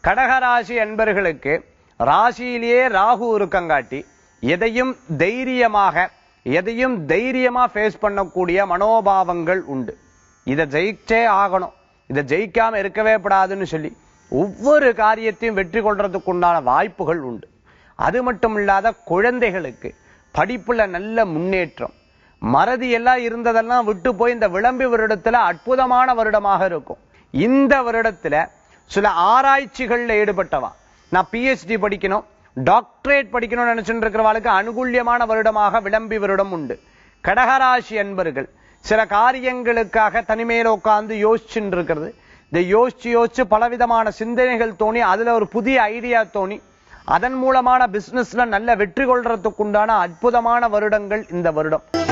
கடகராசி என்பர்களுக்கு ராசியிலேயே ராகு இருக்கங்காட்டி எதையும் தைரியமாக எதையும் தைரியமா ஃபேஸ் பண்ணக்கூடிய மனோபாவங்கள் உண்டு இதை ஜெயிச்சே ஆகணும் இதை ஜெயிக்காம இருக்கவே கூடாதுன்னு சொல்லி ஒவ்வொரு காரியத்தையும் வெற்றி கொள்றதுக்கு உண்டான வாய்ப்புகள் உண்டு அது மட்டும் இல்லாத குழந்தைகளுக்கு படிப்புல நல்ல முன்னேற்றம் மறதி எல்லாம் இருந்ததெல்லாம் விட்டு போய் இந்த விளம்பி வருடத்துல அற்புதமான வருடமாக இருக்கும் இந்த வருடத்துல சில ஆராய்ச்சிகள்ல ஈடுபட்டவா நான் பிஹெச்டி படிக்கணும் டாக்டரேட் படிக்கணும்னு நினைச்சுட்டு இருக்கிறவாளுக்கு அனுகூல்யமான வருடமாக விளம்பி வருடம் உண்டு கடகராசி அன்பர்கள் சில காரியங்களுக்காக தனிமையில உட்கார்ந்து யோசிச்சுட்டு இருக்கிறது இந்த யோசிச்சு யோசிச்சு பலவிதமான சிந்தனைகள் தோணி அதுல ஒரு புதிய ஐடியா தோணி அதன் மூலமான பிசினஸ்ல நல்ல வெற்றி கொள்றதுக்குண்டான அற்புதமான வருடங்கள் இந்த வருடம்